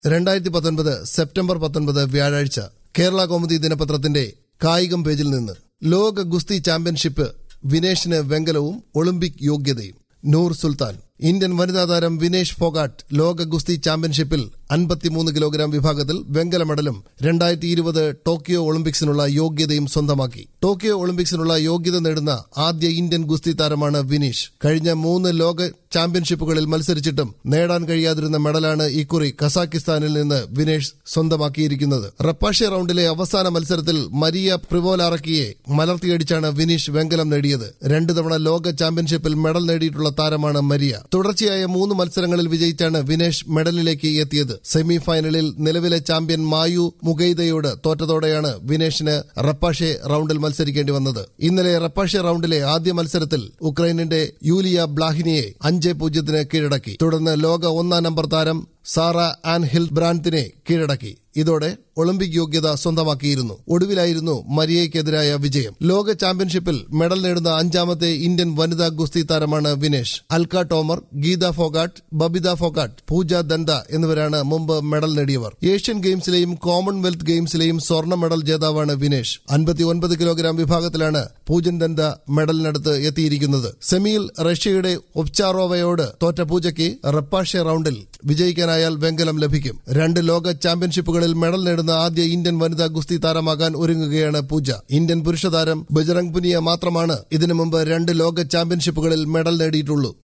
രണ്ടായിരത്തി പത്തൊൻപത് സെപ്റ്റംബർ പത്തൊൻപത് വ്യാഴാഴ്ച കേരള കൗമുദി ദിനപത്രത്തിന്റെ കായികം പേജിൽ നിന്ന് ലോക ഗുസ്തി ചാമ്പ്യൻഷിപ്പ് വിനേഷിന് വെങ്കലവും ഒളിമ്പിക് യോഗ്യതയും നൂർ സുൽത്താൻ ഇന്ത്യൻ വനിതാ താരം വിനേഷ് ഫോഗാട്ട് ലോക ഗുസ്തി ചാമ്പ്യൻഷിപ്പിൽ അൻപത്തിമൂന്ന് കിലോഗ്രാം വിഭാഗത്തിൽ വെങ്കല മെഡലും രണ്ടായിരത്തി ഇരുപത് ടോക്കിയോ ഒളിമ്പിക്സിനുള്ള യോഗ്യതയും സ്വന്തമാക്കി ടോക്കിയോ ഒളിമ്പിക്സിനുള്ള യോഗ്യത നേടുന്ന ആദ്യ ഇന്ത്യൻ ഗുസ്തി താരമാണ് വിനീഷ് കഴിഞ്ഞ മൂന്ന് ലോക ചാമ്പ്യൻഷിപ്പുകളിൽ മത്സരിച്ചിട്ടും നേടാൻ കഴിയാതിരുന്ന മെഡലാണ് ഇക്കുറി കസാക്കിസ്ഥാനിൽ നിന്ന് വിനേഷ് സ്വന്തമാക്കിയിരിക്കുന്നത് റപ്പാഷ്യ റൌണ്ടിലെ അവസാന മത്സരത്തിൽ മരിയ പ്രിവോലാറക്കിയെ മലർത്തിയടിച്ചാണ് വിനീഷ് വെങ്കലം നേടിയത് രണ്ടു തവണ ലോക ചാമ്പ്യൻഷിപ്പിൽ മെഡൽ നേടിയിട്ടുള്ള താരമാണ് മരിയ തുടർച്ചയായ മൂന്ന് മത്സരങ്ങളിൽ വിജയിച്ചാണ് വിനേഷ് മെഡലിലേക്ക് എത്തിയത് സെമി ഫൈനലിൽ നിലവിലെ ചാമ്പ്യൻ മായു മുഗൈദയോട് തോറ്റതോടെയാണ് വിനേഷിന് റപ്പാഷെ റൌണ്ടിൽ മത്സരിക്കേണ്ടി വന്നത് ഇന്നലെ റപ്പാഷെ റൌണ്ടിലെ ആദ്യ മത്സരത്തിൽ ഉക്രൈനിന്റെ യൂലിയ ബ്ലാഹിനിയെ അഞ്ച് പൂജ്യത്തിന് കീഴടക്കി തുടർന്ന് ലോക ഒന്നാം നമ്പർ താരം സാറ ആൻ ഹിൽ ബ്രാൻഡിനെ കീഴടക്കി ഇതോടെ ഒളിമ്പിക് യോഗ്യത സ്വന്തമാക്കിയിരുന്നു ഒടുവിലായിരുന്നു മരിയയ്ക്കെതിരായ വിജയം ലോക ചാമ്പ്യൻഷിപ്പിൽ മെഡൽ നേടുന്ന അഞ്ചാമത്തെ ഇന്ത്യൻ വനിതാ ഗുസ്തി താരമാണ് വിനേഷ് അൽക്ക ടോമർ ഗീത ഫോഗാട്ട് ബബിത ഫോഗാട്ട് പൂജ ദന്ത എന്നിവരാണ് മുമ്പ് മെഡൽ നേടിയവർ ഏഷ്യൻ ഗെയിംസിലെയും കോമൺവെൽത്ത് ഗെയിംസിലെയും സ്വർണ്ണ മെഡൽ ജേതാവാണ് വിനേഷ് അൻപത്തിയൊൻപത് കിലോഗ്രാം വിഭാഗത്തിലാണ് പൂജൻ ദന്ത മെഡലിനടുത്ത് എത്തിയിരിക്കുന്നത് സെമിയിൽ റഷ്യയുടെ ഒപ്ചാറോവയോട് തോറ്റ പൂജയ്ക്ക് റപ്പാഷ്യ റൌണ്ടിൽ വിജയിക്കാനായാൽ വെങ്കലം ലഭിക്കും രണ്ട് ലോക ചാമ്പ്യൻഷിപ്പുകളിൽ മെഡൽ നേടുന്ന ആദ്യ ഇന്ത്യൻ വനിതാ ഗുസ്തി താരമാകാൻ ഒരുങ്ങുകയാണ് പൂജ ഇന്ത്യൻ പുരുഷ താരം ബജറംഗ് പുനിയ മാത്രമാണ് ഇതിനു മുമ്പ് രണ്ട് ലോക ചാമ്പ്യൻഷിപ്പുകളിൽ മെഡൽ നേടിയിട്ടുള്ളൂ